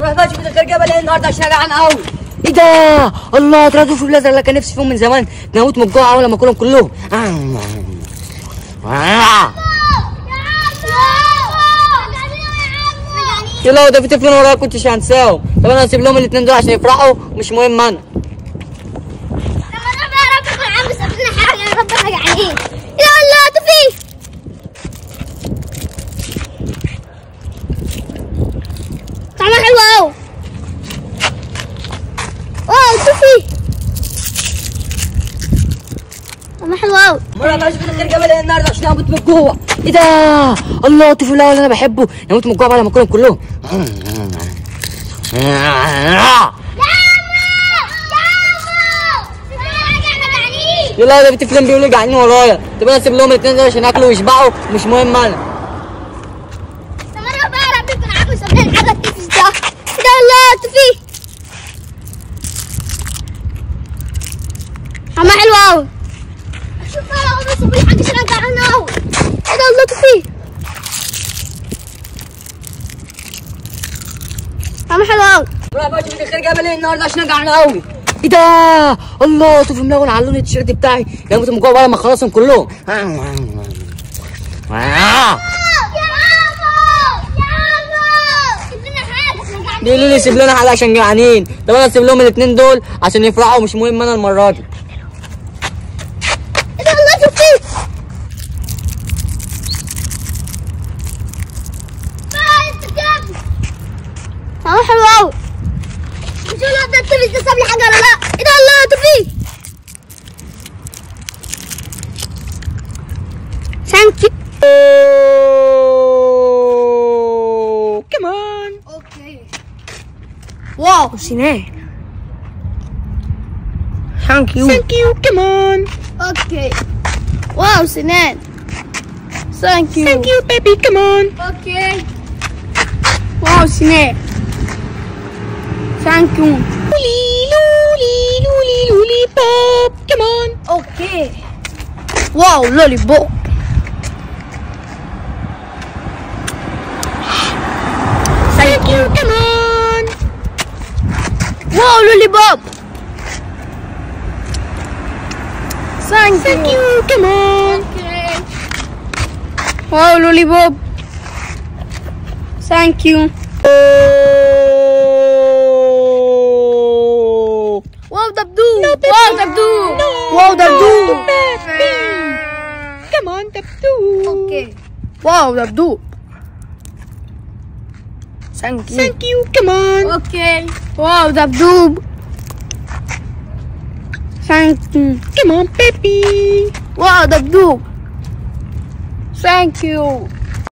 روح بقى شوف الخير جبل ايه النهارده عشان جعان قوي ايه ده الله طلعت في بلازر اللي كان نفسي فيهم من زمان نموت من الجوع اول ما اكلهم كلهم يلا ده في طفلين ورايا كنتش هنساهم طب انا هسيب لهم الاثنين دول عشان يفرحوا مش مهم انا طعمها حلو قوي واو شوفي طعمها حلو قوي روح بقى شوف الخير جبل ايه النهارده عشان اموت من الجوع ايه ده الله الطفل الاول اللي انا بحبه نموت من الجوع بعد ما اكلهم كلهم يلا ده في طفلين بيقولوا جعانين ورايا طب انا هسيب لهم الاثنين دول عشان ياكلوا ويشبعوا مش مهم انا طعمها حلو قوي شوف انا بس ابوي حاجه عشان جعانه قوي ايه ده الله تفي طعمها حلو قوي روح بقى شوف الخير جبل ايه النهارده عشان جعان قوي ايه ده الله طفل ملون على لون التيشيرت بتاعي نموت من الجوع بعد ما اخلصهم كلهم بيقولوا لي سيب لنا حاجه عشان جعانين طب انا اسيب لهم الاثنين دول عشان يفرحوا مش مهم انا المره دي ايه ده الله تفي طعمها حلو قوي نشوف لو ده التفي ده ساب لي حاجه ولا لا ايه ده الله تفي ثانك يو كمان اوكي واو سنان ثانك يو ثانك يو كمان اوكي واو سنان ثانك يو ثانك يو بيبي كمان اوكي واو سنان ثانك يو لولي لولي لولي لولي بوب كمان اوكي واو لولي بوب ثانك يو كمان واو لولي بوب ثانك ثانك يو يو كمان اوكي واو لولي بوب ثانك يو واو دبدوب واو دبدوب واو دبدوب كمان دبدوب اوكي واو دبدوب ثانك يو ثانك يو كمان اوكي واو دبدوب ثانك يو كمان بيبي واو دبدوب ثانك يو